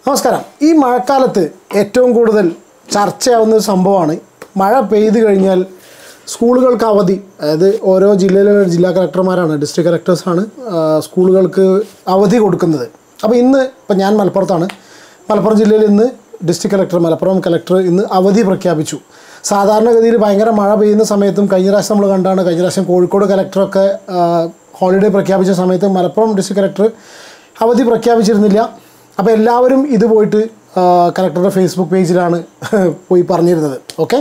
നമസ്കാരം ഈ മഴക്കാലത്ത് ഏറ്റവും കൂടുതൽ ചർച്ചയാവുന്ന ഒരു സംഭവമാണ് മഴ പെയ്തു കഴിഞ്ഞാൽ സ്കൂളുകൾക്ക് അവധി അതായത് ഓരോ ജില്ലയിലെ ജില്ലാ കളക്ടർമാരാണ് ഡിസ്ട്രിക്ട് കളക്ടേഴ്സാണ് സ്കൂളുകൾക്ക് അവധി കൊടുക്കുന്നത് അപ്പോൾ ഇന്ന് ഇപ്പം ഞാൻ മലപ്പുറത്താണ് മലപ്പുറം ജില്ലയിൽ ഇന്ന് ഡിസ്ട്രിക്ട് കളക്ടർ മലപ്പുറം കളക്ടർ ഇന്ന് അവധി പ്രഖ്യാപിച്ചു സാധാരണഗതിയിൽ ഭയങ്കര മഴ പെയ്യുന്ന സമയത്തും കഴിഞ്ഞ പ്രാവശ്യം നമ്മൾ കണ്ടാണ് കഴിഞ്ഞ പ്രാവശ്യം കോഴിക്കോട് കളക്ടറൊക്കെ ഹോളിഡേ പ്രഖ്യാപിച്ച സമയത്ത് മലപ്പുറം ഡിസ്ട്രിക്ട് കളക്ടർ അവധി പ്രഖ്യാപിച്ചിരുന്നില്ല അപ്പോൾ എല്ലാവരും ഇത് പോയിട്ട് കലക്ടറുടെ ഫേസ്ബുക്ക് പേജിലാണ് പോയി പറഞ്ഞിരുന്നത് okay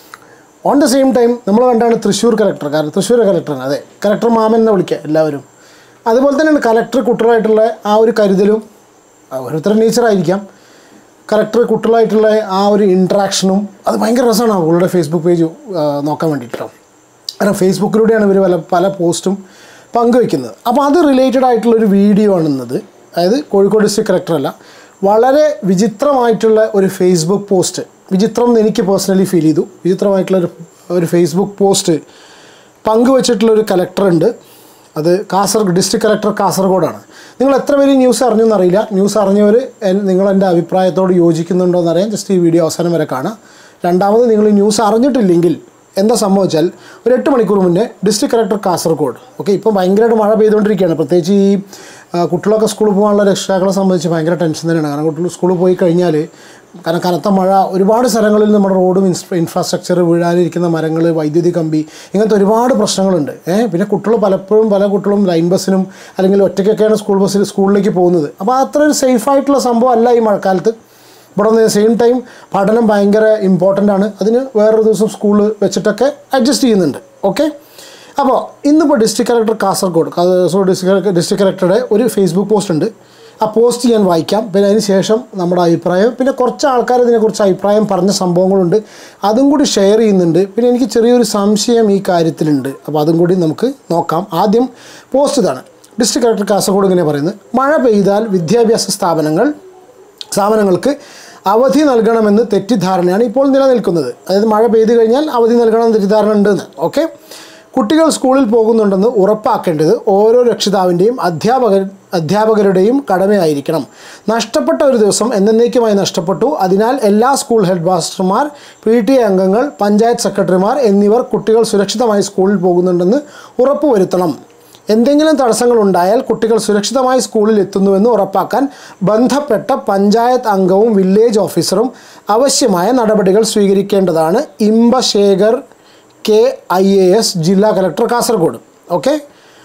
on the same time നമ്മൾ കണ്ടാണ് തൃശ്ശൂർ കലക്ടർ കാരണം തൃശ്ശൂർ കലക്ടറാണ് അതെ കലക്ടർ മാമൻ എന്ന് വിളിക്കുക എല്ലാവരും അതുപോലെ തന്നെയാണ് കലക്ടർ കുട്ടികളായിട്ടുള്ള ആ ഒരു കരുതലും ഓരോരുത്തരുടെ നേച്ചറായിരിക്കാം കലക്ടർ കുട്ടികളായിട്ടുള്ള ആ ഒരു ഇൻട്രാക്ഷനും അത് ഭയങ്കര രസമാണ് അവളുടെ ഫേസ്ബുക്ക് പേജ് നോക്കാൻ വേണ്ടിയിട്ടോ കാരണം ഫേസ്ബുക്കിലൂടെയാണ് ഇവർ പല പല പോസ്റ്റും പങ്കുവെക്കുന്നത് അപ്പോൾ അത് റിലേറ്റഡ് ആയിട്ടുള്ളൊരു വീഡിയോ ആണ് ഇന്നത് അതായത് കോഴിക്കോട് ഡിസ്ട്രിക്ട് കളക്ടർ അല്ല വളരെ വിചിത്രമായിട്ടുള്ള ഒരു ഫേസ്ബുക്ക് പോസ്റ്റ് വിചിത്രം എന്ന് എനിക്ക് പേഴ്സണലി ഫീൽ ചെയ്തു വിചിത്രമായിട്ടുള്ള ഒരു ഒരു ഫേസ്ബുക്ക് പോസ്റ്റ് പങ്കുവച്ചിട്ടുള്ള ഒരു കലക്ടറുണ്ട് അത് കാസർഗോഡ് ഡിസ്ട്രിക്ട് കളക്ടർ കാസർഗോഡാണ് നിങ്ങൾ എത്ര പേര് ന്യൂസ് അറിഞ്ഞു എന്നറിയില്ല ന്യൂസ് അറിഞ്ഞവർ നിങ്ങൾ എൻ്റെ അഭിപ്രായത്തോട് യോജിക്കുന്നുണ്ടോ എന്നറിയാൻ ജസ്റ്റ് ഈ വീഡിയോ അവസാനം വരെ കാണാം രണ്ടാമത് നിങ്ങൾ ഈ ന്യൂസ് അറിഞ്ഞിട്ടില്ലെങ്കിൽ എന്താ സംഭവിച്ചാൽ ഒരു എട്ട് മണിക്കൂർ മുന്നേ ഡിസ്ട്രിക്ട് കളക്ടർ കാസർഗോഡ് ഓക്കെ ഇപ്പം ഭയങ്കരമായിട്ട് മഴ പെയ്തുകൊണ്ടിരിക്കുകയാണ് പ്രത്യേകിച്ച് ഈ ആ, കുട്ടികളൊക്കെ സ്കൂളിൽ പോകാനുള്ള രക്ഷിതാക്കളെ സംബന്ധിച്ച് ഭയങ്കര ടെൻഷൻ തന്നെയാണ് കാരണം കുട്ടികൾ സ്കൂളിൽ പോയി കഴിഞ്ഞാൽ കാരണം കനത്ത മഴ ഒരുപാട് സ്ഥലങ്ങളിൽ നമ്മുടെ റോഡും ഇൻഫ്ര ഇൻഫ്രാസ്ട്രക്ചർ വീഴാനിരിക്കുന്ന മരങ്ങൾ വൈദ്യുതി കമ്പി ഇങ്ങനത്തെ ഒരുപാട് പ്രശ്നങ്ങളുണ്ട് ഏഹ് പിന്നെ കുട്ടികൾ പലപ്പോഴും പല കുട്ടികളും ലൈൻ ബസ്സിനും അല്ലെങ്കിൽ ഒറ്റയ്ക്കൊക്കെയാണ് സ്കൂൾ ബസ്സിൽ സ്കൂളിലേക്ക് പോകുന്നത് അപ്പോൾ അത്ര ഒരു സേഫ് ആയിട്ടുള്ള സംഭവം അല്ല ഈ മഴക്കാലത്ത് ഇവിടെ നിന്ന് സെയിം ടൈം പഠനം ഭയങ്കര ഇമ്പോർട്ടൻ്റ് ആണ് അതിന് വേറൊരു ദിവസം സ്കൂളിൽ വെച്ചിട്ടൊക്കെ അഡ്ജസ്റ്റ് ചെയ്യുന്നുണ്ട് ഓക്കെ അപ്പോൾ ഇന്നിപ്പോൾ district collector Kasaragod Kasaragod district district കളക്ടറുടെ ഒരു ഫേസ്ബുക്ക് പോസ്റ്റ് ഉണ്ട് ആ പോസ്റ്റ് ഞാൻ വായിക്കാം പിന്നെ അതിന് ശേഷം നമ്മുടെ അഭിപ്രായം പിന്നെ കുറച്ച് ആൾക്കാർ ഇതിനെക്കുറിച്ച് അഭിപ്രായം പറഞ്ഞ സംഭവങ്ങളുണ്ട് അതും കൂടി ഷെയർ ചെയ്യുന്നുണ്ട് പിന്നെ എനിക്ക് ചെറിയൊരു സംശയം ഈ കാര്യത്തിലുണ്ട് അപ്പോൾ അതും കൂടി നമുക്ക് നോക്കാം ആദ്യം പോസ്റ്റ് ഇതാണ് ഡിസ്ട്രിക്ട് കളക്ടർ കാസർഗോഡ് ഇങ്ങനെ പറയുന്നത് മഴ പെയ്താൽ വിദ്യാഭ്യാസ സ്ഥാപനങ്ങൾ സ്ഥാപനങ്ങൾക്ക് അവധി നൽകണമെന്ന് തെറ്റിദ്ധാരണയാണ് ഇപ്പോൾ നിലനിൽക്കുന്നത് അതായത് മഴ പെയ്തു കഴിഞ്ഞാൽ അവധി നൽകണമെന്ന് തെറ്റിദ്ധാരണ ഉണ്ടെന്ന് ഓക്കെ കുട്ടികൾ സ്കൂളിൽ പോകുന്നുണ്ടെന്ന് ഉറപ്പാക്കേണ്ടത് ഓരോ രക്ഷിതാവിൻ്റെയും അധ്യാപകർ അധ്യാപകരുടെയും കടമയായിരിക്കണം നഷ്ടപ്പെട്ട ഒരു ദിവസം എന്നേക്കുമായി നഷ്ടപ്പെട്ടു അതിനാൽ എല്ലാ സ്കൂൾ ഹെഡ് മാസ്റ്റർമാർ പി ടി എ അംഗങ്ങൾ പഞ്ചായത്ത് സെക്രട്ടറിമാർ എന്നിവർ കുട്ടികൾ സുരക്ഷിതമായി സ്കൂളിൽ പോകുന്നുണ്ടെന്ന് ഉറപ്പുവരുത്തണം എന്തെങ്കിലും തടസ്സങ്ങൾ ഉണ്ടായാൽ കുട്ടികൾ സുരക്ഷിതമായി സ്കൂളിൽ എത്തുന്നുവെന്ന് ഉറപ്പാക്കാൻ ബന്ധപ്പെട്ട പഞ്ചായത്ത് അംഗവും വില്ലേജ് ഓഫീസറും ആവശ്യമായ നടപടികൾ സ്വീകരിക്കേണ്ടതാണ് Inbasekar K I A S ജില്ലാ കലക്ടർ കാസർഗോഡ് ഓക്കെ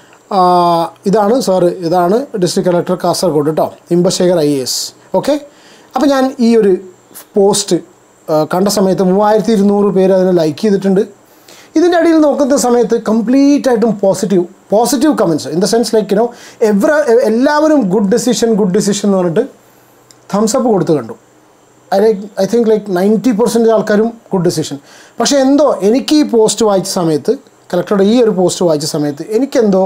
ഇതാണ് സാറ് ഇതാണ് ഡിസ്ട്രിക്ട് കലക്ടർ കാസർഗോഡ് കേട്ടോ Inbasekar I A S okay അപ്പോൾ ഞാൻ ഈ ഒരു പോസ്റ്റ് കണ്ട സമയത്ത് മൂവായിരത്തി ഇരുന്നൂറ് പേര് അതിനെ ലൈക്ക് ചെയ്തിട്ടുണ്ട് ഇതിൻ്റെ അടിയിൽ നോക്കുന്ന സമയത്ത് കംപ്ലീറ്റ് ആയിട്ടും positive positive comments in the sense like you know every എല്ലാവരും ഗുഡ് ഡെസിഷൻ ഗുഡ് ഡെസിഷൻ എന്ന് പറഞ്ഞിട്ട് തംസ് അപ്പ് കൊടുത്ത് കണ്ടു I like I think like ninety percentage ആൾക്കാരും ഗുഡ് ഡെസിഷൻ പക്ഷേ എന്തോ എനിക്ക് ഈ പോസ്റ്റ് വായിച്ച സമയത്ത് കലക്ടറുടെ ഈ ഒരു പോസ്റ്റ് വായിച്ച സമയത്ത് എനിക്കെന്തോ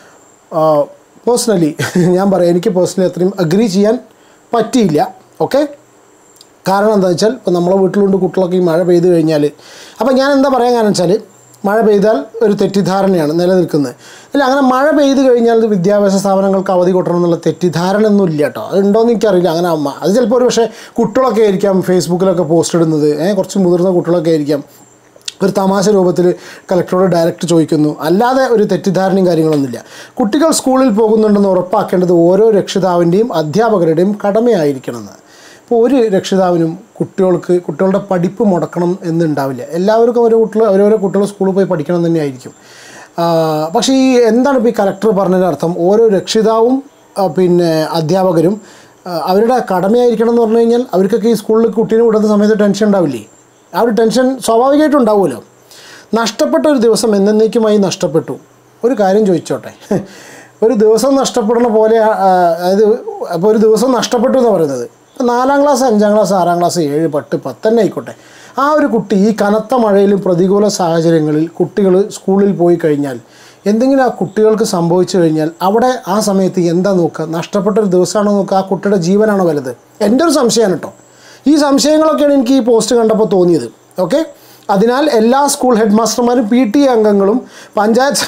പേഴ്സണലി ഞാൻ പറയാം എനിക്ക് പേഴ്സണലി അത്രയും അഗ്രി ചെയ്യാൻ പറ്റിയില്ല ഓക്കെ കാരണം എന്താ വെച്ചാൽ ഇപ്പോൾ നമ്മളെ വീട്ടിലുണ്ട് കുട്ടികളൊക്കെ ഈ മഴ പെയ്തു കഴിഞ്ഞാൽ അപ്പോൾ ഞാൻ എന്താ പറയാൻ കാരണം വെച്ചാൽ മഴ പെയ്താൽ ഒരു തെറ്റിദ്ധാരണയാണ് നിലനിൽക്കുന്നത് അല്ല അങ്ങനെ മഴ പെയ്തു കഴിഞ്ഞാൽ ഇത് വിദ്യാഭ്യാസ സ്ഥാപനങ്ങൾക്ക് അവധി കൊട്ടണം എന്നുള്ള തെറ്റിദ്ധാരണ ഒന്നും ഇല്ല കേട്ടോ അത് ഉണ്ടോയെന്ന് എനിക്കറിയില്ല അങ്ങനെ അമ്മ അത് ചിലപ്പോൾ ഒരു പക്ഷേ കുട്ടികളൊക്കെ ആയിരിക്കാം ഫേസ്ബുക്കിലൊക്കെ പോസ്റ്റ് ഇടുന്നത് ഏഹ് കുറച്ച് മുതിർന്ന കുട്ടികളൊക്കെ ആയിരിക്കാം ഒരു തമാശ രൂപത്തിൽ കലക്ടറോട് ഡയറക്റ്റ് ചോദിക്കുന്നു അല്ലാതെ ഒരു തെറ്റിദ്ധാരണയും കാര്യങ്ങളൊന്നുമില്ല കുട്ടികൾ സ്കൂളിൽ പോകുന്നുണ്ടെന്ന് ഉറപ്പാക്കേണ്ടത് ഓരോ രക്ഷിതാവിൻ്റെയും അധ്യാപകരുടെയും കടമയായിരിക്കണമെന്ന് ഇപ്പോൾ ഒരു രക്ഷിതാവിനും കുട്ടികൾക്ക് കുട്ടികളുടെ പഠിപ്പ് മുടക്കണം എന്നുണ്ടാവില്ല എല്ലാവർക്കും ഓരോ കുട്ടികൾ ഓരോരോ കുട്ടികൾ സ്കൂളിൽ പോയി പഠിക്കണം എന്ന് തന്നെയായിരിക്കും ആ, പക്ഷേ ഈ എന്താണ് ഇപ്പോൾ ഈ കലക്ടർ പറഞ്ഞതിൻ്റെ അർത്ഥം ഓരോ രക്ഷിതാവും ആ, പിന്നെ അധ്യാപകരും ആ, അവരുടെ കടമയായിരിക്കണം എന്ന് പറഞ്ഞു കഴിഞ്ഞാൽ അവർക്കൊക്കെ ഈ സ്കൂളിൽ കുട്ടീനെ വിടുന്ന സമയത്ത് ടെൻഷൻ ഉണ്ടാവില്ലേ ആ ഒരു ടെൻഷൻ സ്വാഭാവികമായിട്ടും ഉണ്ടാവുമല്ലോ നഷ്ടപ്പെട്ട ഒരു ദിവസം എന്നേക്കുമായി നഷ്ടപ്പെട്ടു ഒരു കാര്യം ചോദിച്ചോട്ടെ ഒരു ദിവസം നഷ്ടപ്പെടുന്ന പോലെ ആ, അതായത് അപ്പോൾ ഒരു ദിവസം നഷ്ടപ്പെട്ടു എന്ന് പറയുന്നത് ഇപ്പം നാലാം ക്ലാസ് അഞ്ചാം ക്ലാസ് ആറാം ക്ലാസ് ഏഴ് പത്ത് പത്ത് തന്നെ ആയിക്കോട്ടെ ആ ഒരു കുട്ടി ഈ കനത്ത മഴയിലും പ്രതികൂല സാഹചര്യങ്ങളിൽ കുട്ടികൾ സ്കൂളിൽ പോയി കഴിഞ്ഞാൽ എന്തെങ്കിലും ആ കുട്ടികൾക്ക് സംഭവിച്ചു കഴിഞ്ഞാൽ അവിടെ ആ സമയത്ത് എന്താ നോക്കുക നഷ്ടപ്പെട്ട ഒരു ദിവസമാണോ നോക്കുക ആ കുട്ടിയുടെ ജീവനാണോ വലുത് എൻ്റെ ഒരു സംശയമാണ് കേട്ടോ ഈ സംശയങ്ങളൊക്കെയാണ് എനിക്ക് ഈ പോസ്റ്റ് കണ്ടപ്പോൾ തോന്നിയത് ഓക്കെ അതിനാൽ എല്ലാ സ്കൂൾ ഹെഡ് മാസ്റ്റർമാരും പി ടി എ അംഗങ്ങളും പഞ്ചായത്ത്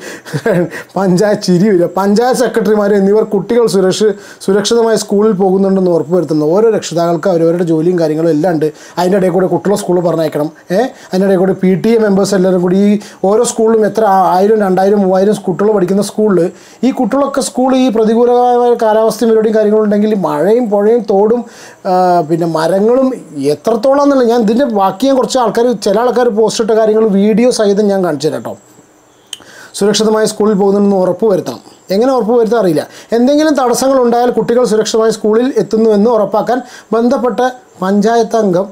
പഞ്ചായത്ത് ചിരിയില്ല പഞ്ചായത്ത് സെക്രട്ടറിമാരും എന്നിവർ കുട്ടികൾ സുരക്ഷ സുരക്ഷിതമായി സ്കൂളിൽ പോകുന്നുണ്ടെന്ന് ഉറപ്പുവരുത്തുന്നു ഓരോ രക്ഷിതാക്കൾക്ക് അവരവരുടെ ജോലിയും കാര്യങ്ങളും എല്ലാം ഉണ്ട് അതിൻ്റെ ഇടയിൽ കൂടെ കുട്ടികളെ സ്കൂളിൽ പറഞ്ഞയക്കണം ഏഹ് അതിൻ്റെ ഇടയിൽ കൂടെ പി ടി എ മെമ്പേഴ്സ് എല്ലാവരും കൂടി ഈ ഓരോ സ്കൂളിലും എത്ര ആ- ആയിരം രണ്ടായിരം മൂവായിരം കുട്ടികൾ പഠിക്കുന്ന സ്കൂളിൽ ഈ കുട്ടികളൊക്കെ സ്കൂൾ ഈ പ്രതികൂലമായ കാലാവസ്ഥയും പരിപാടിയും കാര്യങ്ങളും ഉണ്ടെങ്കിൽ ഈ മഴയും പുഴയും തോടും ആ, പിന്നെ മരങ്ങളും എത്രത്തോളം എന്നല്ല ഞാൻ ഇതിൻ്റെ ബാക്കി ഞാൻ കുറച്ച് ആൾക്കാർ ചില ആൾക്കാർ പോസ്റ്റ് ഇട്ട കാര്യങ്ങൾ വീഡിയോ സഹിതം ഞാൻ കാണിച്ചു തരാം കേട്ടോ സുരക്ഷിതമായി സ്കൂളിൽ പോകുന്നുണ്ടെന്ന് ഉറപ്പ് വരുത്തണം എങ്ങനെ ഉറപ്പ് വരുത്താൻ അറിയില്ല എന്തെങ്കിലും തടസ്സങ്ങൾ ഉണ്ടായാൽ കുട്ടികൾ സുരക്ഷിതമായി സ്കൂളിൽ എത്തുന്നുവെന്ന് ഉറപ്പാക്കാൻ ബന്ധപ്പെട്ട പഞ്ചായത്ത് അംഗം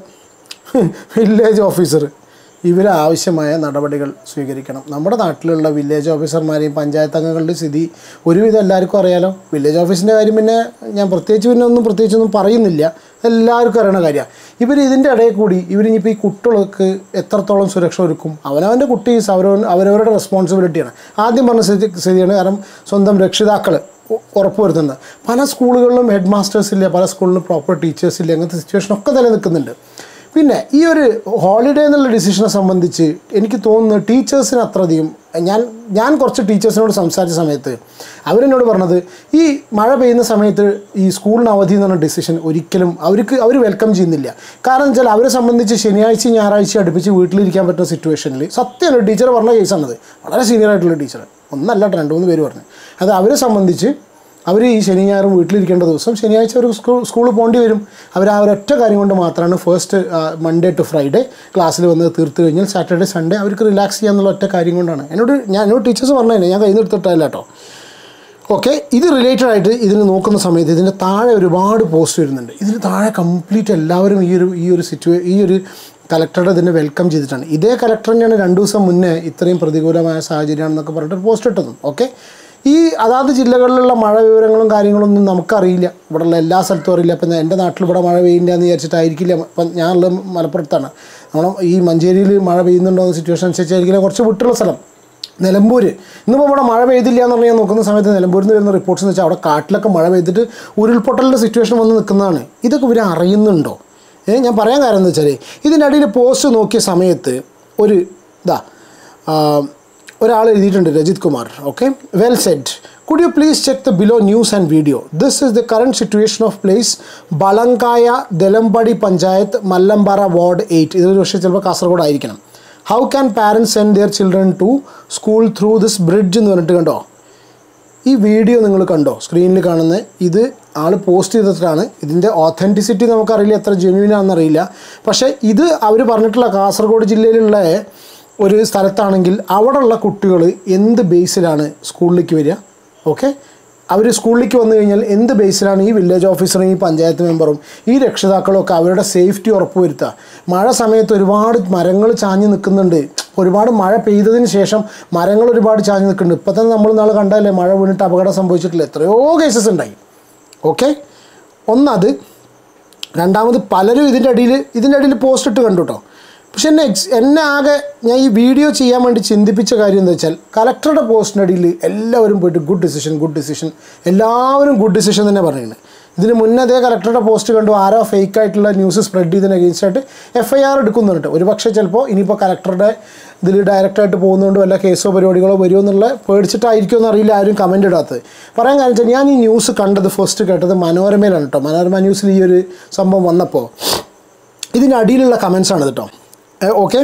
വില്ലേജ് ഓഫീസർ ഇവർ ആവശ്യമായ നടപടികൾ സ്വീകരിക്കണം നമ്മുടെ നാട്ടിലുള്ള വില്ലേജ് ഓഫീസർമാരെയും പഞ്ചായത്ത് അംഗങ്ങളുടെ സ്ഥിതി ഒരുവിധം എല്ലാവർക്കും അറിയാലോ വില്ലേജ് ഓഫീസിൻ്റെ കാര്യം പിന്നെ ഞാൻ പ്രത്യേകിച്ച് പിന്നെ ഒന്നും പ്രത്യേകിച്ചൊന്നും പറയുന്നില്ല എല്ലാവർക്കും അറിയണ കാര്യമാണ് ഇവർ ഇതിൻ്റെ ഇടയിൽ കൂടി ഇവരിനിപ്പോൾ ഈ കുട്ടികൾക്ക് എത്രത്തോളം സുരക്ഷ ഒരുക്കും അവനവൻ്റെ കുട്ടീസ് അവരവ അവരവരുടെ റെസ്പോൺസിബിലിറ്റിയാണ് ആദ്യം പറഞ്ഞ സ്ഥിതി സ്ഥിതിയാണ് കാരണം സ്വന്തം രക്ഷിതാക്കൾ ഉ- ഉറപ്പുവരുത്തുന്നത് പല സ്കൂളുകളിലും ഹെഡ് മാസ്റ്റേഴ്സ് ഇല്ല പല സ്കൂളിലും പ്രോപ്പർ ടീച്ചേഴ്സ് ഇല്ല അങ്ങനത്തെ സിറ്റുവേഷനൊക്കെ നിലനിൽക്കുന്നുണ്ട് പിന്നെ ഈ ഒരു ഹോളിഡേ എന്നുള്ള ഡിസിഷനെ സംബന്ധിച്ച് എനിക്ക് തോന്നുന്നു ടീച്ചേഴ്സിന് അത്രയധികം ഞാൻ ഞാൻ കുറച്ച് ടീച്ചേഴ്സിനോട് സംസാരിച്ച സമയത്ത് അവരെന്നോട് പറഞ്ഞത് ഈ മഴ പെയ്യുന്ന സമയത്ത് ഈ സ്കൂളിന് അവധി എന്ന് പറഞ്ഞ ഡിസിഷൻ ഒരിക്കലും അവർക്ക് അവർ വെൽക്കം ചെയ്യുന്നില്ല കാരണം വെച്ചാൽ അവരെ സംബന്ധിച്ച് ശനിയാഴ്ച ഞായറാഴ്ച അടുപ്പിച്ച് വീട്ടിലിരിക്കാൻ പറ്റുന്ന സിറ്റുവേഷനിൽ സത്യമാണ് ടീച്ചർ പറഞ്ഞ കേസാണത് വളരെ സീനിയർ ആയിട്ടുള്ള ടീച്ചർ ഒന്നല്ല കേട്ടോ രണ്ട് മൂന്ന് പേര് പറഞ്ഞു അത് അവരെ സംബന്ധിച്ച് അവർ ഈ ശനി ഞായറും വീട്ടിലിരിക്കേണ്ട ദിവസം ശനിയാഴ്ച അവർ സ്കൂൾ സ്കൂളിൽ പോകേണ്ടി വരും അവർ ആ ഒരൊറ്റ കാര്യം കൊണ്ട് മാത്രമാണ് ഫസ്റ്റ് മൺഡേ ടു ഫ്രൈഡേ ക്ലാസ്സിൽ വന്ന് തീർത്ത് കഴിഞ്ഞാൽ സാറ്റർഡേ സൺഡേ അവർക്ക് റിലാക്സ് ചെയ്യാന്നുള്ള ഒറ്റ കാര്യം കൊണ്ടാണ് എന്നോട് ഞാൻ എന്നോട് ടീച്ചേഴ്സ് പറഞ്ഞതന്നെ ഞാൻ കയ്യിൽ നിന്ന് എടുത്തിട്ടില്ല കേട്ടോ ഓക്കെ ഇത് റിലേറ്റഡ് ആയിട്ട് ഇതിന് നോക്കുന്ന സമയത്ത് ഇതിൻ്റെ താഴെ ഒരുപാട് പോസ്റ്റ് വരുന്നുണ്ട് ഇതിന് താഴെ കംപ്ലീറ്റ് എല്ലാവരും ഈ ഒരു ഈ ഒരു സിറ്റുവേ ഈ ഒരു കലക്ടറുടെ ഇതിനെ വെൽക്കം ചെയ്തിട്ടാണ് ഇതേ കലക്ടർ തന്നെയാണ് രണ്ട് ദിവസം മുന്നേ ഇത്രയും പ്രതികൂലമായ സാഹചര്യമാണെന്നൊക്കെ പറഞ്ഞിട്ട് പോസ്റ്റ് ഇട്ടതും ഓക്കെ ഈ അതാത് ജില്ലകളിലുള്ള മഴ വിവരങ്ങളും കാര്യങ്ങളൊന്നും നമുക്കറിയില്ല ഇവിടെയുള്ള എല്ലാ സ്ഥലത്തും അറിയില്ല അപ്പം എൻ്റെ നാട്ടിൽ ഇവിടെ മഴ പെയ്യില്ല എന്ന് വിചാരിച്ചിട്ടായിരിക്കില്ല ഇപ്പം ഞാനുള്ളത് മലപ്പുറത്താണ് നമ്മൾ ഈ മഞ്ചേരിയിൽ മഴ പെയ്യുന്നുണ്ടോ എന്ന സിറ്റുവേഷൻ അനുസരിച്ചായിരിക്കില്ല കുറച്ച് വിട്ടുള്ള സ്ഥലം നിലമ്പൂർ ഇന്നിപ്പോൾ ഇവിടെ മഴ പെയ്തില്ല എന്ന് പറഞ്ഞാൽ നോക്കുന്ന സമയത്ത് നിലമ്പൂരിൽ നിന്ന് വരുന്ന റിപ്പോർട്ട്സ് എന്ന് വെച്ചാൽ അവിടെ കാട്ടിലൊക്കെ മഴ പെയ്തിട്ട് ഉരുൾപൊട്ടലിൻ്റെ സിറ്റുവേഷൻ വന്ന് നിൽക്കുന്നതാണ് ഇതൊക്കെ ഇവർ അറിയുന്നുണ്ടോ ഏ ഞാൻ പറയാൻ കാര്യം എന്താ വെച്ചാൽ ഇതിൻ്റെ അടിയിൽ പോസ്റ്റ് നോക്കിയ സമയത്ത് ഒരു ഇതാ ആ, ഒരാൾ എഴുതിയിട്ടുണ്ട് Rajith Kumar okay well said could you please check the below news and video this is the current situation of place Balankaya Dalampadi panchayat Mallampara ward eight ഇതൊരു പക്ഷേ ചിലപ്പോൾ കാസർഗോഡ് ആയിരിക്കണം how can parents send their children to school through this bridge എന്ന് പറഞ്ഞിട്ട് കണ്ടോ ഈ video നിങ്ങൾ കണ്ടോ സ്ക്രീനിൽ കാണുന്ന ഇത് ആൾ പോസ്റ്റ് ചെയ്തിട്ടാണ് ഇതിൻ്റെ ഓത്തൻറ്റിസിറ്റി നമുക്കറിയില്ല എത്ര ജെന്യൂൻ ആണെന്നറിയില്ല പക്ഷേ ഇത് അവർ പറഞ്ഞിട്ടുള്ള കാസർഗോഡ് ജില്ലയിലുള്ള ഒരു സ്ഥലത്താണെങ്കിൽ അവിടെയുള്ള കുട്ടികൾ എന്ത് ബേസിലാണ് സ്കൂളിലേക്ക് വരിക ഓക്കെ അവർ സ്കൂളിലേക്ക് വന്നു കഴിഞ്ഞാൽ എന്ത് ബേസിലാണ് ഈ വില്ലേജ് ഓഫീസറും ഈ പഞ്ചായത്ത് മെമ്പറും ഈ രക്ഷിതാക്കളും ഒക്കെ അവരുടെ സേഫ്റ്റി ഉറപ്പുവരുത്തുക മഴ സമയത്ത് ഒരുപാട് മരങ്ങൾ ചാഞ്ഞ് നിൽക്കുന്നുണ്ട് ഒരുപാട് മഴ പെയ്തതിന് ശേഷം മരങ്ങൾ ഒരുപാട് ചാഞ്ഞ് നിൽക്കുന്നുണ്ട് ഇപ്പം തന്നെ നമ്മൾ നാളെ കണ്ടല്ലേ മഴ വീണിട്ട് അപകടം സംഭവിച്ചിട്ടില്ല എത്രയോ കേസസ് ഉണ്ടായി ഓക്കെ ഒന്നത് രണ്ടാമത് പലരും ഇതിൻ്റെ അടിയിൽ ഇതിൻ്റെ അടിയിൽ പോസ്റ്റ് ഇട്ട് കണ്ടു കേട്ടോ പക്ഷെ എന്നെ എക്സ് എന്നെ ആകെ ഞാൻ ഈ വീഡിയോ ചെയ്യാൻ വേണ്ടി ചിന്തിപ്പിച്ച കാര്യം എന്താ വെച്ചാൽ കലക്ടറുടെ പോസ്റ്റിൻ്റെ അടിയിൽ എല്ലാവരും പോയിട്ട് ഗുഡ് ഡിസിഷൻ ഗുഡ് ഡിസിഷൻ എല്ലാവരും ഗുഡ് ഡിസിഷൻ തന്നെ പറയുന്നത് ഇതിന് മുന്നേ അതേ കലക്ടറുടെ പോസ്റ്റ് കണ്ടു ആരോ ഫേക്ക് ആയിട്ടുള്ള ന്യൂസ് സ്പ്രെഡ് ചെയ്തതിന് അഗേൻസ്റ്റ് ആയിട്ട് എഫ് ഐ ആർ എടുക്കുന്നുണ്ട് ഒരു പക്ഷേ ചിലപ്പോൾ ഇനിയിപ്പോൾ കലക്ടറുടെ ഇതിൽ ഡയറക്റ്റായിട്ട് പോകുന്നതുകൊണ്ട് വല്ല കേസോ പരിപാടികളോ വരുമോ എന്നുള്ള പേടിച്ചിട്ടായിരിക്കും എന്നറിയില്ല ആരും കമൻ്റ് ഇടാത്തത് പറയാൻ കാരണം വെച്ചാൽ ഞാൻ ഈ ന്യൂസ് കണ്ടത് ഫസ്റ്റ് കേട്ടത് മനോരമയിലാണ് കേട്ടോ മനോരമ ന്യൂസിൽ ഈ ഒരു സംഭവം വന്നപ്പോൾ ഇതിൻ്റെ അടിയിലുള്ള കമൻസ് ആണ് കേട്ടോ ഓക്കെ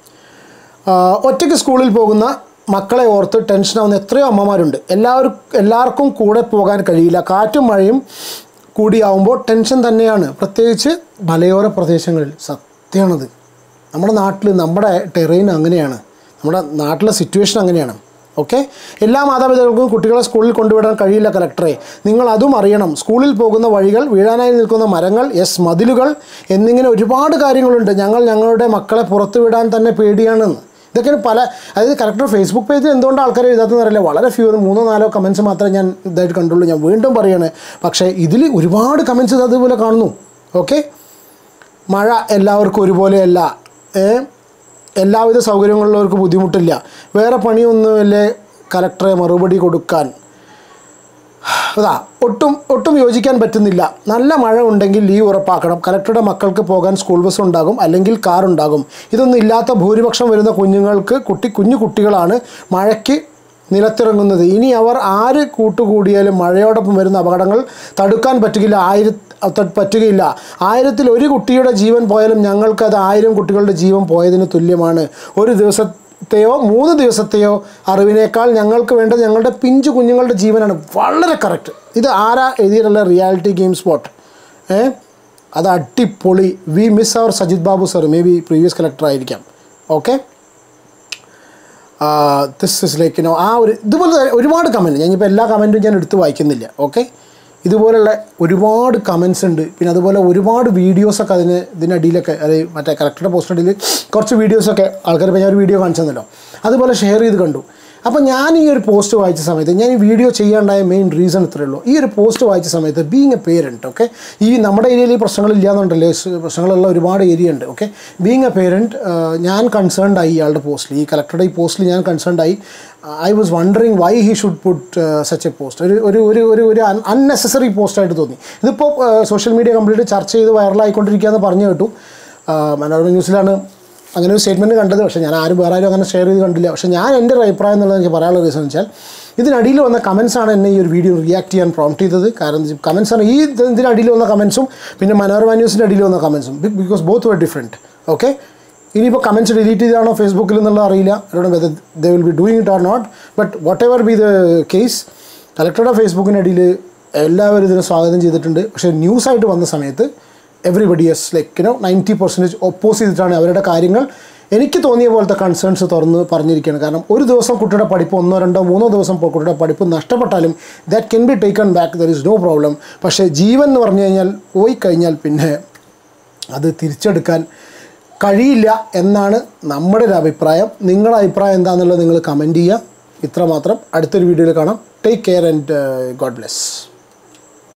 ഒറ്റയ്ക്ക് സ്കൂളിൽ പോകുന്ന മക്കളെ ഓർത്ത് ടെൻഷനാവുന്ന എത്രയോ അമ്മമാരുണ്ട് എല്ലാവരും എല്ലാവർക്കും കൂടെ പോകാൻ കഴിയില്ല കാറ്റും മഴയും കൂടിയാവുമ്പോൾ ടെൻഷൻ തന്നെയാണ് പ്രത്യേകിച്ച് മലയോര പ്രദേശങ്ങളിൽ സത്യമാണത് നമ്മുടെ നാട്ടിൽ നമ്മുടെ ടെറൈൻ അങ്ങനെയാണ് നമ്മുടെ നാട്ടിലെ സിറ്റുവേഷൻ അങ്ങനെയാണ് ഓക്കെ എല്ലാ മാതാപിതാക്കൾക്കും കുട്ടികളെ സ്കൂളിൽ കൊണ്ടുവിടാൻ കഴിയില്ല കലക്ടറെ നിങ്ങൾ അതും അറിയണം സ്കൂളിൽ പോകുന്ന വഴികൾ വീഴാനായി നിൽക്കുന്ന മരങ്ങൾ യെസ് മതിലുകൾ എന്നിങ്ങനെ ഒരുപാട് കാര്യങ്ങളുണ്ട് ഞങ്ങൾ ഞങ്ങളുടെ മക്കളെ പുറത്തു വിടാൻ തന്നെ പേടിയാണെന്ന് ഇതൊക്കെയാണ് പല അതായത് കറക്റ്റ് ഫേസ്ബുക്ക് പേജിൽ എന്തുകൊണ്ട് ആൾക്കാർ എഴുതാത്തതെന്ന് അറിയില്ല വളരെ ഫ്യൂ മൂന്നോ നാലോ കമൻസ് മാത്രമേ ഞാൻ ഇതായിട്ട് കണ്ടുള്ളൂ ഞാൻ വീണ്ടും പറയാണ് പക്ഷേ ഇതിൽ ഒരുപാട് കമൻസ് ഇത് അതുപോലെ കാണുന്നു ഓക്കെ മഴ എല്ലാവർക്കും ഒരുപോലെയല്ല ഏ എല്ലാവിധ സൗകര്യങ്ങളുള്ളവർക്ക് ബുദ്ധിമുട്ടില്ല വേറെ പണിയൊന്നുമില്ലേ കലക്ടറെ മറുപടി കൊടുക്കാൻ അതാ ഒട്ടും ഒട്ടും യോജിക്കാൻ പറ്റുന്നില്ല നല്ല മഴ ഉണ്ടെങ്കിൽ ലീവ് ഉറപ്പാക്കണം കലക്ടറുടെ മക്കൾക്ക് പോകാൻ സ്കൂൾ ബസ് ഉണ്ടാകും അല്ലെങ്കിൽ കാർ ഉണ്ടാകും ഇതൊന്നും ഇല്ലാത്ത ഭൂരിപക്ഷം വരുന്ന കുഞ്ഞുങ്ങൾക്ക് കുട്ടി കുഞ്ഞു കുട്ടികളാണ് മഴയ്ക്ക് നിലത്തിറങ്ങുന്നത് ഇനി അവർ ആര് കൂട്ടുകൂടിയാലും മഴയോടൊപ്പം വരുന്ന അപകടങ്ങൾ തടുക്കാൻ പറ്റുകയില്ല ആയിര ത- പറ്റുകയില്ല ആയിരത്തിൽ ഒരു കുട്ടിയുടെ ജീവൻ പോയാലും ഞങ്ങൾക്കത് ആയിരം കുട്ടികളുടെ ജീവൻ പോയതിന് തുല്യമാണ് ഒരു ദിവസത്തെയോ മൂന്ന് ദിവസത്തെയോ അറിവിനേക്കാൾ ഞങ്ങൾക്ക് വേണ്ടത് ഞങ്ങളുടെ പിഞ്ചു കുഞ്ഞുങ്ങളുടെ ജീവനാണ് വളരെ കറക്റ്റ് ഇത് ആരാ എഴുതിയിട്ടുള്ള റിയാലിറ്റി ഗെയിം സ്പോട്ട് ഏ അത് അടിപൊളി we miss our Sajith Babu sir maybe previous collector ആയിരിക്കാം okay this is like no ആ ഒരു ഇതുപോലെ ഒരുപാട് കമൻറ്റ് ഞാനിപ്പോൾ എല്ലാ കമൻറ്റും ഞാൻ എടുത്ത് വായിക്കുന്നില്ല ഓക്കെ ഇതുപോലുള്ള ഒരുപാട് കമൻസ് ഉണ്ട് പിന്നെ അതുപോലെ ഒരുപാട് വീഡിയോസൊക്കെ അതിന് ഇതിനടിയിലൊക്കെ അതായത് മറ്റേ കറക്റ്റയുടെ പോസ്റ്റിനടിയിൽ കുറച്ച് വീഡിയോസൊക്കെ ആൾക്കാർ ഇപ്പോൾ ഞാൻ ഒരു വീഡിയോ കാണിച്ചു തന്നല്ലോ അതുപോലെ ഷെയർ ചെയ്ത് കണ്ടു അപ്പോൾ ഞാൻ ഈ ഒരു പോസ്റ്റ് വായിച്ച സമയത്ത് ഞാൻ ഈ വീഡിയോ ചെയ്യാണ്ടായ മെയിൻ റീസൺ ഇത്രയേ ഉള്ളൂ ഈ ഒരു പോസ്റ്റ് വായിച്ച സമയത്ത് ബീങ് എ പേരൻറ്റ് ഓക്കെ ഈ നമ്മുടെ ഏരിയയിൽ ഈ പ്രശ്നങ്ങളില്ല എന്നുണ്ടല്ലേ പ്രശ്നങ്ങളുള്ള ഒരുപാട് ഏരിയ ഉണ്ട് ഓക്കെ ബീങ് എ പേരൻറ്റ് ഞാൻ കൺസേൺഡ് ആയി ഇയാളുടെ പോസ്റ്റിൽ ഈ കളക്ടറുടെ ഈ പോസ്റ്റിൽ ഞാൻ കൺസേൺഡ് ആയി I was wondering why he should put such a post ഒരു ഒരു ഒരു ഒരു ഒരു അൺനെസസറി പോസ്റ്റായിട്ട് തോന്നി ഇതിപ്പോൾ സോഷ്യൽ മീഡിയ കംപ്ലീറ്റ് ചർച്ച ചെയ്ത് വൈറലായിക്കൊണ്ടിരിക്കുക എന്ന് പറഞ്ഞു കേട്ടു ആ, മനോരമ ന്യൂസിലാണ് അങ്ങനെ ഒരു സ്റ്റേറ്റ്മെൻറ്റ് കണ്ടത് പക്ഷേ ഞാൻ ആരും വേറെ ആരും അങ്ങനെ ഷെയർ ചെയ്ത് കണ്ടില്ല പക്ഷേ ഞാൻ എൻ്റെ ഒരു അഭിപ്രായം എന്നുള്ളത് എനിക്ക് പറയാനുള്ള റീസൺ വെച്ചാൽ ഇതിനടിയിൽ വന്ന കമൻസ് ആണ് എന്നെ ഈ ഒരു വീഡിയോ റിയാക്ട് ചെയ്യാൻ പ്രോംപ്റ്റ് ചെയ്തത് കാരണം കമൻസ് ആണ് ഈ ഇത് ഇതിനടിയിൽ വന്ന കമൻസും പിന്നെ മനോരമ ന്യൂസിൻ്റെ അടിയിൽ വന്ന കമൻസും because both were different okay ഇനിയിപ്പോൾ കമൻസ് ഡിലീറ്റ് ചെയ്താണോ ഫേസ്ബുക്കിൽ എന്നുള്ളത് അറിയില്ല whether they will be doing it or not but whatever be the case കലക്ടറുടെ ഫേസ്ബുക്കിൻ്റെ അടിയിൽ എല്ലാവരും ഇതിനെ സ്വാഗതം ചെയ്തിട്ടുണ്ട് പക്ഷേ ന്യൂസായിട്ട് വന്ന സമയത്ത് everybody is like you know ninety percentage oppose ചെയ്തിട്ടാണ് അവരുടെ കാര്യങ്ങൾ എനിക്ക് തോന്നിയ പോലത്തെ കൺസേൺസ് തുറന്ന് പറഞ്ഞിരിക്കുകയാണ് കാരണം ഒരു ദിവസം കുട്ടിയുടെ പഠിപ്പ് ഒന്നോ രണ്ടോ മൂന്നോ ദിവസം ഇപ്പോൾ കുട്ടിയുടെ പഠിപ്പ് നഷ്ടപ്പെട്ടാലും that can be taken back there is no problem പക്ഷേ ജീവൻ എന്ന് പറഞ്ഞു കഴിഞ്ഞാൽ പോയി കഴിഞ്ഞാൽ പിന്നെ അത് തിരിച്ചെടുക്കാൻ കഴിയില്ല എന്നാണ് നമ്മുടെ ഒരു അഭിപ്രായം നിങ്ങളുടെ അഭിപ്രായം എന്താണെന്നുള്ളത് നിങ്ങൾ കമൻറ്റ് ചെയ്യുക ഇത്രമാത്രം അടുത്തൊരു വീഡിയോയിൽ കാണാം take care and God bless